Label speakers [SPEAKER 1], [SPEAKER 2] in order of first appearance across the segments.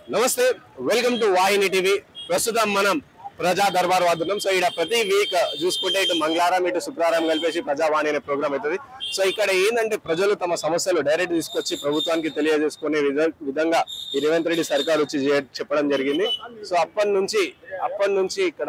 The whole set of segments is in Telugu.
[SPEAKER 1] నమస్తే వెల్కమ్ టు వాహిని టీవీ ప్రస్తుతం మనం ప్రజా దర్బార్ వద్ద ఉన్నాం సో ఇక్కడ ప్రతి వీక్ చూసుకుంటే ఇటు మంగళవారం ఇటు శుక్రవారం కలిపేసి ప్రజావాణి అనే ప్రోగ్రామ్ అవుతుంది సో ఇక్కడ ఏంటంటే ప్రజలు తమ సమస్యలు డైరెక్ట్ తీసుకొచ్చి ప్రభుత్వానికి తెలియజేసుకునే విధ- విధంగా ఈ రేవంత్ రెడ్డి సర్కార్ వచ్చి చే- చెప్పడం జరిగింది సో అప్పటి నుంచి అప్పటి నుంచి ఇక్కడ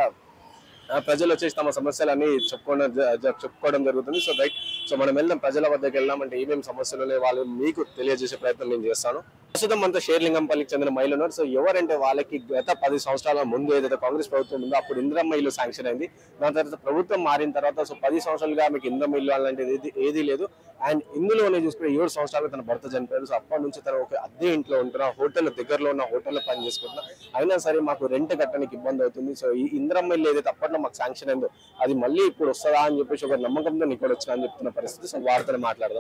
[SPEAKER 1] ఆ, ప్రజలు వచ్చేసి తమ సమస్యలన్నీ చెప్పుకోవడం జ- జ- చెప్పుకోవడం జరుగుతుంది సో రైట్ సో మనం వెళ్దాం ప్రజల వద్దకు వెళ్దామంటే ఏమేమి సమస్యలు ఉన్నాయి వాళ్ళు మీకు తెలియజేసే ప్రయత్నం నేను చేస్తాను ప్రస్తుతం మనతో షేర్లింగంపల్లికి చెందిన మహిళలు ఉన్నారు సో ఎవరంటే వాళ్ళకి గత పది సంవత్సరాల ముందు ఏదైతే కాంగ్రెస్ ప్రభుత్వం ఉందో అప్పుడు ఇంద్రమ్మ ఇల్లు శాంక్షన్ అయింది దాని తర్వాత ప్రభుత్వం మారిన తర్వాత సో పది సంవత్సరాలుగా మీకు ఇంద్రమ్మ ఇల్లు అలాంటిది ఏది ఏదీ లేదు అండ్ ఇందులోనే చూసుకుంటే ఏడు సంవత్సరాలు తన భర్త చనిపోయారు సో అప్పటి నుంచి తను ఒక అద్దె ఇంట్లో ఉంటున్నా హోటల్ దగ్గరలో ఉన్న హోటల్లో పని చేసుకుంటున్నా అయినా సరే మాకు రెంట్ కట్టడానికి ఇబ్బంది అవుతుంది సో ఈ ఇంద్రమ్మ ఇల్లు ఏదైతే అప్పట్లో మాకు శాంక్షన్ అయిందో అది మళ్ళీ ఇప్పుడు వస్తుందా అని చెప్పేసి ఒక నమ్మకంతో నేను ఇక్కడ వచ్చినా అని చెప్తున్న పరిస్థితి సో వారితో మాట్లాడదాం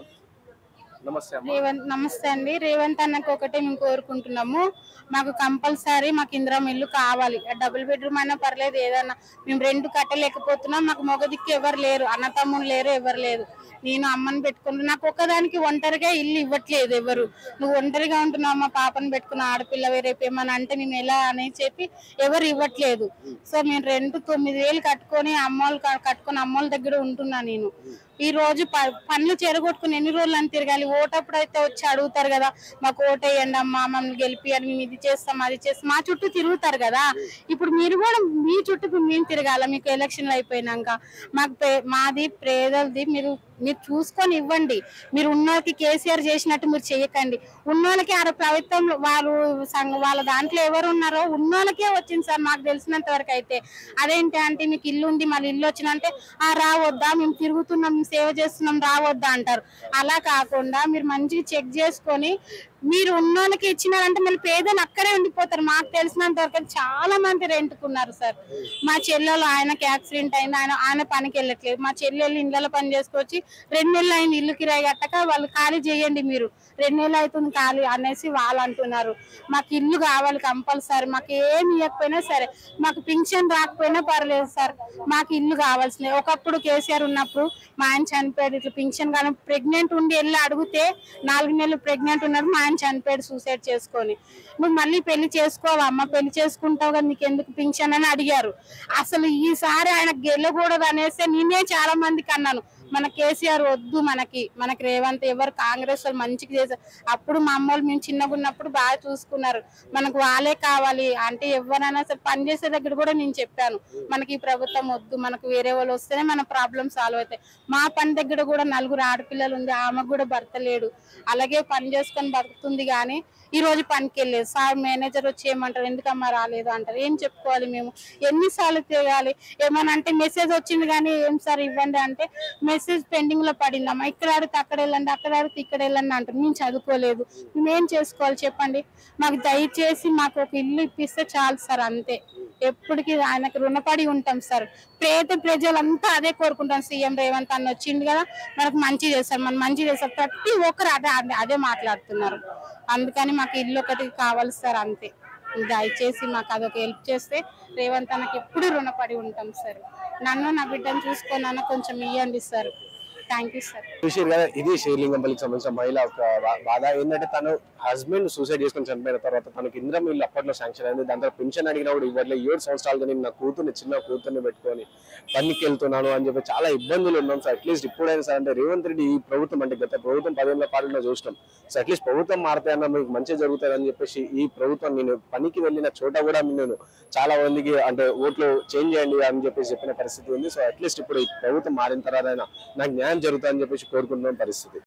[SPEAKER 1] నమస్తే అమ్మ
[SPEAKER 2] రేవంత్ నమస్తే అండి రేవంత్ అన్నకు ఒకటే మేము కోరుకుంటున్నాము మాకు కంపల్సరీ మాకు ఇందిరా ఇల్లు కావాలి డబుల్ బెడ్రూమ్ అయినా పర్లేదు ఏదన్నా మేము రెండు కట్టలేకపోతున్నాం మాకు మొగదిక్కి ఎవరు లేరు అన్న తమ్ముడు లేరు ఎవరు లేదు నేను అమ్మని పెట్టుకుని నాకు ఒక్కదానికి ఒంటరిగా ఇల్లు ఇవ్వట్లేదు ఎవరు నువ్వు ఒంటరిగా ఉంటున్నావు మా పాపను పెట్టుకున్న ఆడపిల్ల రేపు ఏమన్నా అంటే మేము ఎలా అని చెప్పి ఎవరు ఇవ్వట్లేదు సో మేము రెండు తొమ్మిది వేలు కట్టుకొని అమ్మోళ్ళు క- కట్టుకొని అమ్మోళ్ళ దగ్గర ఉంటున్నా నేను ఈ రోజు ప- పనులు చెరగొట్టుకుని ఎన్ని రోజులు అని తిరగాలి ఓటప్పుడు అయితే వచ్చి అడుగుతారు కదా మాకు ఓటు వేయండి అమ్మా మమ్మల్ని గెలిపియండి మేము ఇది చేస్తాం అది చేస్తాం మా చుట్టూ తిరుగుతారు కదా ఇప్పుడు మీరు కూడా మీ చుట్టూ మేము తిరగాల మీకు ఎలక్షన్లు అయిపోయినాక మాకు పే- మాది పేదలది మీరు మీరు చూసుకొని ఇవ్వండి మీరు ఉన్నోళ్ళకి కేసీఆర్ చేసినట్టు మీరు చేయకండి ఉన్నోళ్ళకి ఆ ప్రభుత్వంలో వాళ్ళు సంఘ వాళ్ళ దాంట్లో ఎవరు ఉన్నారో ఉన్నోళ్ళకే వచ్చింది సార్ మాకు తెలిసినంత వరకు అయితే అదేంటి అంటే మీకు ఇల్లు ఉంది మళ్ళీ ఇల్లు వచ్చినంటే ఆ రావద్దా మేము తిరుగుతున్నాం మేము సేవ చేస్తున్నాం రావద్దా అంటారు అలా కాకుండా మీరు మంచిగా చెక్ చేసుకొని మీరు ఉన్నోళ్ళకి ఇచ్చినారంటే మళ్ళీ పేదలు అక్కడే ఉండిపోతారు మాకు తెలిసినంత వరకు అయితే చాలా మంది రెంట్కున్నారు సార్ మా చెల్లెలు ఆయనకి యాక్సిడెంట్ అయింది ఆయన ఆయన పనికి వెళ్ళట్లేదు మా చెల్లెళ్ళు ఇళ్ళలో పని చేసుకొచ్చి రెండు నెలలు అయింది ఇల్లు కిరాయి కట్టక వాళ్ళు ఖాళీ చేయండి మీరు రెండు నెలలు అవుతుంది ఖాళీ అనేసి వాళ్ళు అంటున్నారు మాకు ఇల్లు కావాలి కంపల్సరీ మాకు ఏమి ఇవ్వకపోయినా సరే మాకు పింఛన్ రాకపోయినా పర్లేదు సార్ మాకు ఇల్లు కావాల్సిందే ఒకప్పుడు కేసీఆర్ ఉన్నప్పుడు మా ఆయన చనిపోయాడు ఇట్లా పింఛన్ కానీ ప్రెగ్నెంట్ ఉండి వెళ్ళి అడిగితే నాలుగు నెలలు ప్రెగ్నెంట్ ఉన్నారు మా ఆయన చనిపోయాడు సూసైడ్ చేసుకొని నువ్వు మళ్ళీ పెళ్లి చేసుకోవా అమ్మ పెళ్లి చేసుకుంటావు కదా నీకు ఎందుకు పింఛన్ అని అడిగారు అసలు ఈసారి ఆయన గెలకూడదు అనేసి నేనే చాలా మందికి అన్నాను మన కేసీఆర్ వద్దు మనకి మనకి రేవంత్ ఎవరు కాంగ్రెస్ వాళ్ళు మంచిగా చేశారు అప్పుడు మా అమ్మోళ్ళు మేము చిన్నగా ఉన్నప్పుడు బాగా చూసుకున్నారు మనకు వాళ్ళే కావాలి అంటే ఎవరైనా సరే పని చేసే దగ్గర కూడా నేను చెప్పాను మనకి ఈ ప్రభుత్వం వద్దు మనకు వేరే వాళ్ళు వస్తేనే మన ప్రాబ్లం సాల్వ్ అవుతాయి మా పని దగ్గర కూడా నలుగురు ఆడపిల్లలు ఉంది ఆమెకు కూడా భర్త లేడు అలాగే పని చేసుకొని బతుకుతుంది కానీ ఈ రోజు పనికి వెళ్ళలేదు సార్ మేనేజర్ వచ్చి ఏమంటారు ఎందుకమ్మా రాలేదు అంటారు ఏం చెప్పుకోవాలి మేము ఎన్నిసార్లు తిరగాలి ఏమన్నా అంటే మెసేజ్ వచ్చింది కానీ ఏం సార్ ఇవ్వండి అంటే మెసేజ్ పెండింగ్ లో పడిందమ్మా ఇక్కడ అడిగితే అక్కడ వెళ్ళండి అక్కడ అడిగితే ఇక్కడ వెళ్ళండి అంటారు మేము చదువుకోలేదు మేము ఏం చేసుకోవాలి చెప్పండి మాకు దయచేసి మాకు ఒక ఇల్లు ఇప్పిస్తే చాలు సార్ అంతే ఎప్పటికీ ఆయనకు రుణపడి ఉంటాం సార్ పేద ప్రజలంతా అదే కోరుకుంటాం సీఎం రేవంత్ అన్న వచ్చింది కదా మనకు మంచి చేస్తారు మనం మంచి చేస్తారు ప్రతి ఒక్కరు అదే అదే- అదే మాట్లాడుతున్నారు అందుకని మాకు ఇల్లు ఒకటి కావాలి సార్ అంతే దయచేసి మాకు అదొక హెల్ప్ చేస్తే రేవంత్ అన్నకి ఎప్పుడు రుణపడి ఉంటాం సార్ నన్ను నా బిడ్డను చూసుకొని కొంచెం ఇవ్వండి సార్ థ్యాంక్ యూ సార్
[SPEAKER 1] చూసారు కదా ఇది శ్రీలింగంపల్లికి సంబంధించిన మహిళ ఒక బా- బాధ ఏంటంటే తను హస్బెండ్ సూసైడ్ చేసుకుని చనిపోయిన తర్వాత తనకి ఇంద్రం ఇల్లు అప్పట్లో శాంక్షన్ అయింది దాని తర్వాత పెన్షన్ అడిగినా కూడా ఇవ్వట్లేదు ఏడు సంవత్సరాలుగా నేను నా కూతుర్ని చిన్న కూతుర్ని పెట్టుకొని పనికి వెళ్తున్నాను అని చెప్పి చాలా ఇబ్బందులు ఉన్నాం సో అట్లీస్ట్ ఇప్పుడైనా సరే అంటే రేవంత్ రెడ్డి ఈ ప్రభుత్వం అంటే గత ప్రభుత్వం పదేళ్ల పాలన చూసినాం సో అట్లీస్ట్ ప్రభుత్వం మారితే మీకు మంచి జరుగుతుంది అని చెప్పేసి ఈ ప్రభుత్వం నేను పనికి వెళ్ళిన చోట కూడా నేను చాలా మందికి అంటే ఓట్లు చేంజ్ చేయండి అని చెప్పేసి చెప్పిన పరిస్థితి ఉంది సో అట్లీస్ట్ ఇప్పుడు ఈ ప్రభుత్వం మారిన తర్వాత నాకు న్యాయం జరుగుతుంది అని చెప్పేసి కోరుకుంటున్న పరిస్థితి